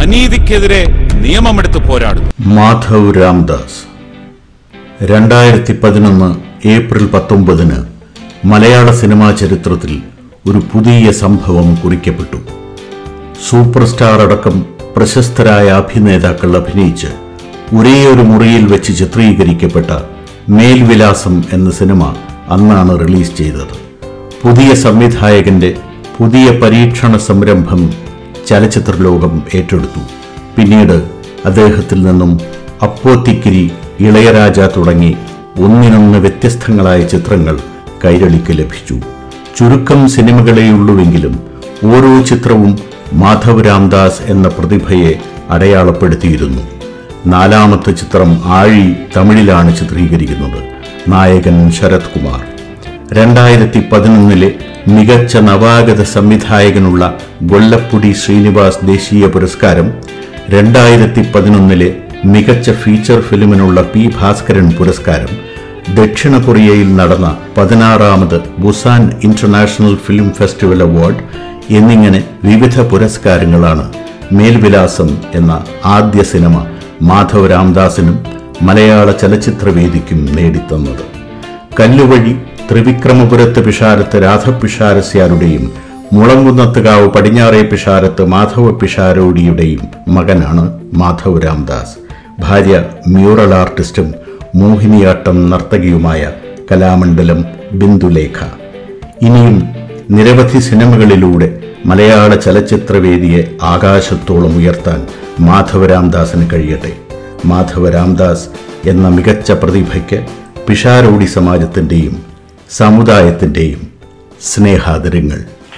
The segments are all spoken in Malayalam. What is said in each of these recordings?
അനീതിക്കെതിരെ നിയമമെടുത്ത് പോരാടുന്നു മാധവ് രാംദാസ് രണ്ടായിരത്തി പതിനൊന്ന് ഏപ്രിൽ പത്തൊമ്പതിന് മലയാള സിനിമാ ചരിത്രത്തിൽ ഒരു പുതിയ സംഭവം കുറിക്കപ്പെട്ടു സൂപ്പർ സ്റ്റാർ അടക്കം പ്രശസ്തരായ അഭിനേതാക്കൾ അഭിനയിച്ച് ഒരേയൊരു മുറിയിൽ വെച്ച് ചിത്രീകരിക്കപ്പെട്ട മേൽവിലാസം എന്ന സിനിമ അന്നാണ് റിലീസ് ചെയ്തത് പുതിയ സംവിധായകന്റെ പുതിയ പരീക്ഷണ സംരംഭം ചലച്ചിത്ര ലോകം ഏറ്റെടുത്തു പിന്നീട് അദ്ദേഹത്തിൽ നിന്നും അപ്പോത്തിക്കിരി ഇളയരാജ തുടങ്ങി ഒന്നിനൊന്ന് വ്യത്യസ്തങ്ങളായ ചിത്രങ്ങൾ കൈരളിക്ക് ലഭിച്ചു ചുരുക്കം സിനിമകളെയുള്ളുവെങ്കിലും ഓരോ ചിത്രവും മാധവ് രാംദാസ് എന്ന പ്രതിഭയെ അടയാളപ്പെടുത്തിയിരുന്നു നാലാമത്തെ ചിത്രം ആഴി തമിഴിലാണ് ചിത്രീകരിക്കുന്നത് നായകൻ ശരത് കുമാർ രണ്ടായിരത്തി പതിനൊന്നിലെ മികച്ച നവാഗത സംവിധായകനുള്ള ഗൊല്ലപ്പുടി ശ്രീനിവാസ് ദേശീയ പുരസ്കാരം രണ്ടായിരത്തി പതിനൊന്നിലെ മികച്ച ഫീച്ചർ ഫിലിമിനുള്ള പി ഭാസ്കരൻ പുരസ്കാരം ദക്ഷിണ കൊറിയയിൽ നടന്ന പതിനാറാമത് Busan international film festival award എന്നിങ്ങനെ വിവിധ പുരസ്കാരങ്ങളാണ് മേൽവിലാസം എന്ന ആദ്യ സിനിമ മാധവ് രാംദാസിനും മലയാള ചലച്ചിത്രവേദിക്കും നേടിത്തന്നത് കല്ലുവഴി ത്രിവിക്രമപുരത്ത് പിഷാരത്ത് രാധപിഷാരസ്യാരുടെയും മുളങ്കുന്നത്തുകാവ് പടിഞ്ഞാറേ പിഷാരത്ത് മാധവ പിഷാരോടിയുടെയും മകനാണ് മാധവ് രാംദാസ് ഭാര്യ മ്യൂറൽ ആർട്ടിസ്റ്റും മോഹിനിയാട്ടം നർത്തകിയുമായ കലാമണ്ഡലം ബിന്ദുലേഖ ഇനിയും നിരവധി സിനിമകളിലൂടെ മലയാള ചലച്ചിത്രവേദിയെ ആകാശത്തോളം ഉയർത്താൻ മാധവ രാംദാസിന് കഴിയട്ടെ മാധവ രാംദാസ് എന്ന മികച്ച പ്രതിഭയ്ക്ക് പിഷാരോടി സമാജത്തിൻ്റെയും സമുദായത്തിൻ്റെയും സ്നേഹാദരങ്ങൾ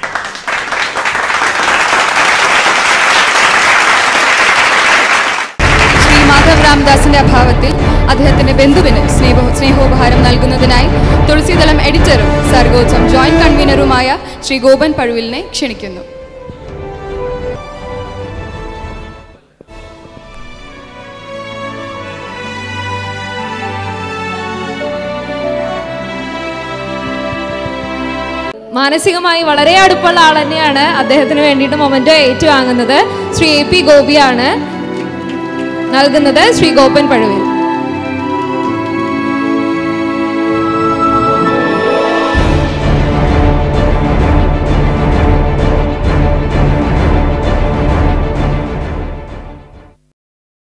ശ്രീ മാധവ് രാംദാസിന്റെ അഭാവത്തിൽ അദ്ദേഹത്തിന്റെ ബന്ധുവിന് സ്നേഹ സ്നേഹോപഹാരം നൽകുന്നതിനായി തുളസിദളം എഡിറ്ററും സർഗോത്സം ജോയിന്റ് കൺവീനറുമായ ശ്രീ ഗോപൻ പഴുവിലിനെ ക്ഷണിക്കുന്നു മാനസികമായി വളരെ അടുപ്പമുള്ള ആൾ തന്നെയാണ് അദ്ദേഹത്തിന് വേണ്ടിയിട്ട് മൊമെന്റോ ഏറ്റുവാങ്ങുന്നത് ശ്രീ എ പി ഗോപിയാണ് നൽകുന്നത് ശ്രീ ഗോപൻ പഴുവിൽ